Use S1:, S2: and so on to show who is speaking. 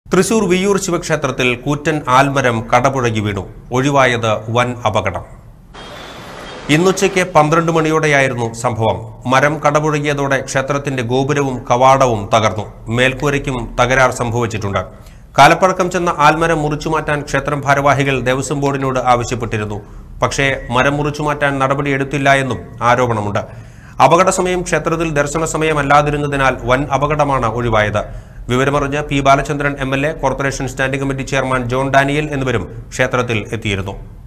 S1: തൃശൂർ വിയ്യൂർ ശിവക്ഷേത്രത്തിൽ കൂറ്റൻ ആൽമരം കടപുഴകി വീണു ഒഴിവായത് വൻ അപകടം ഇന്നുച്ചയ്ക്ക് പന്ത്രണ്ട് മണിയോടെയായിരുന്നു സംഭവം മരം കടപുഴകിയതോടെ ക്ഷേത്രത്തിന്റെ ഗോപുരവും കവാടവും തകർന്നു മേൽക്കൂരയ്ക്കും തകരാർ സംഭവിച്ചിട്ടുണ്ട് കാലപ്പഴക്കം ചെന്ന ആൽമരം മുറിച്ചുമാറ്റാൻ ക്ഷേത്രം ഭാരവാഹികൾ ദേവസ്വം ബോർഡിനോട് ആവശ്യപ്പെട്ടിരുന്നു പക്ഷേ മരം മുറിച്ചുമാറ്റാൻ നടപടിയെടുത്തില്ല എന്നും ആരോപണമുണ്ട് അപകട സമയം ക്ഷേത്രത്തിൽ ദർശന സമയമല്ലാതിരുന്നതിനാൽ വൻ അപകടമാണ് ഒഴിവായത് വിവരമറിഞ്ഞ് P Balachandran M L A corporation standing committee chairman John Daniel എന്നിവരും ക്ഷേത്രത്തിൽ എത്തിയിരുന്നു